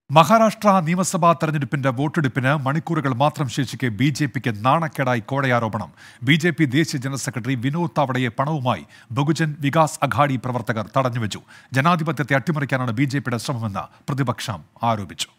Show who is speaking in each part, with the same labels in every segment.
Speaker 1: മഹാരാഷ്ട്ര നിയമസഭാ തെരഞ്ഞെടുപ്പിന്റെ വോട്ടെടുപ്പിന് മണിക്കൂറുകൾ മാത്രം ശേഷിക്കെ ബി ജെ പിക്ക് നാണക്കേടായി കോടയാരോപണം ബി ജെ പി ദേശീയ ജനറൽ സെക്രട്ടറി വിനോദ് താവടയെ പണവുമായി ബഹുജൻ വികാസ് അഘാഡി പ്രവർത്തകർ തടഞ്ഞുവെച്ചു ജനാധിപത്യത്തെ അട്ടിമറിക്കാനാണ് ബി ജെ പിയുടെ ശ്രമമെന്ന് പ്രതിപക്ഷം ആരോപിച്ചു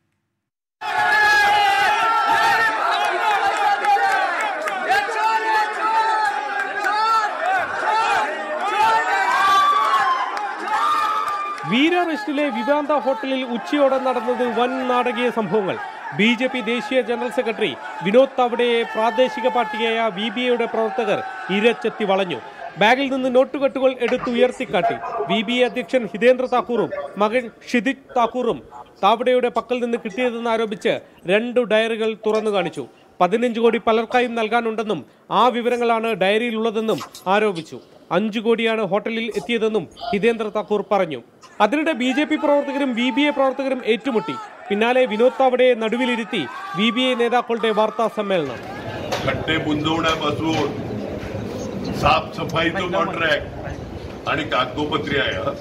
Speaker 2: വീര റെസ്റ്റിലെ വിവാന്ത ഹോട്ടലിൽ ഉച്ചയോടെ നടന്നത് വൻ നാടകീയ സംഭവങ്ങൾ ബി ജെ പി ദേശീയ ജനറൽ സെക്രട്ടറി വിനോദ് താവഡയെ പ്രാദേശിക പാർട്ടിയായ വി ബി എയുടെ പ്രവർത്തകർ ഇരച്ചെത്തി വളഞ്ഞു ബാഗിൽ നിന്ന് നോട്ടുകെട്ടുകൾ എടുത്ത് ഉയർത്തിക്കാട്ടി വി ബി എ അധ്യക്ഷൻ ഹിതേന്ദ്ര താക്കൂറും മകൻ ഷിദിക് താക്കൂറും താവഡയുടെ പക്കൽ നിന്ന് കിട്ടിയതെന്ന് ആരോപിച്ച് രണ്ട് ഡയറികൾ തുറന്നു കാണിച്ചു പതിനഞ്ച് കോടി പലർക്കായും നൽകാനുണ്ടെന്നും ആ വിവരങ്ങളാണ് ഡയറിയിലുള്ളതെന്നും ആരോപിച്ചു അഞ്ചു കോടിയാണ് ഹോട്ടലിൽ എത്തിയതെന്നും ഹിതേന്ദ്ര താക്കൂർ പറഞ്ഞു അതിനിടെ ബി ജെ പി പ്രവർത്തകരും ബി ബി എ പ്രവർത്തകരും ഏറ്റുമുട്ടി പിന്നാലെ വിനോദ് താവഡയെ നടുവിലിരുത്തി ബി ബി എ നേതാക്കളുടെ വാർത്താ സമ്മേളനം
Speaker 3: खड्डे बुंदवण्यापासून साफसफाईचं कॉन्ट्रॅक्ट आणि कागदोपत्री आहे हं.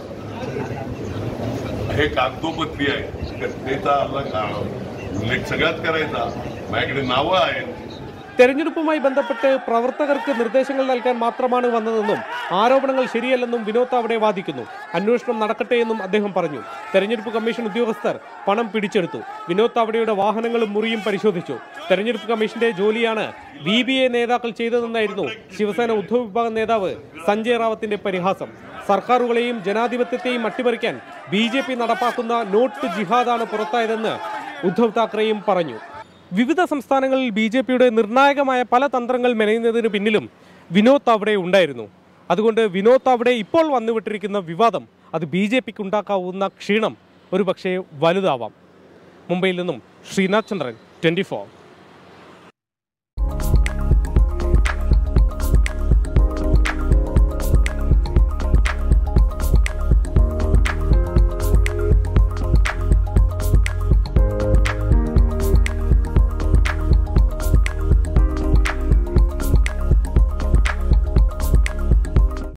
Speaker 3: हे कागदोपत्री आहे घटनेचा आपला का- उल्लेख सगळ्यात करायचा माझ्याकडे नावं आहेत
Speaker 2: തെരഞ്ഞെടുപ്പുമായി ബന്ധപ്പെട്ട് പ്രവർത്തകർക്ക് നിർദ്ദേശങ്ങൾ നൽകാൻ മാത്രമാണ് വന്നതെന്നും ആരോപണങ്ങൾ ശരിയല്ലെന്നും വിനോദ് താവഡെ വാദിക്കുന്നു അന്വേഷണം നടക്കട്ടെ എന്നും അദ്ദേഹം പറഞ്ഞു തെരഞ്ഞെടുപ്പ് കമ്മീഷൻ ഉദ്യോഗസ്ഥർ പണം പിടിച്ചെടുത്തു വിനോദ് താവഡയുടെ വാഹനങ്ങളും മുറിയും പരിശോധിച്ചു തെരഞ്ഞെടുപ്പ് കമ്മീഷന്റെ ജോലിയാണ് ബി ബി എ നേതാക്കൾ ചെയ്തതെന്നായിരുന്നു ശിവസേന ഉദ്ധവ് വിഭാഗം നേതാവ് സഞ്ജയ് റാവത്തിന്റെ പരിഹാസം സർക്കാരുകളെയും ജനാധിപത്യത്തെയും അട്ടിമറിക്കാൻ ബി ജെ പി നടപ്പാക്കുന്ന നോട്ട് ജിഹാദാണ് പുറത്തായതെന്ന് ഉദ്ധവ് താക്കറെയും പറഞ്ഞു വിവിധ സംസ്ഥാനങ്ങളിൽ ബി ജെ പിയുടെ നിർണായകമായ പല തന്ത്രങ്ങൾ മെനയുന്നതിന് പിന്നിലും വിനോദ് താവ്ഡെ ഉണ്ടായിരുന്നു അതുകൊണ്ട് വിനോദ് താവ്ഡെ ഇപ്പോൾ വന്നുവിട്ടിരിക്കുന്ന വിവാദം അത് ബി ജെ പിക്ക് ഉണ്ടാക്കാവുന്ന ക്ഷീണം ഒരുപക്ഷെ വലുതാവാം മുംബൈയിൽ നിന്നും ശ്രീനാഥ് ചന്ദ്രൻ ട്വന്റി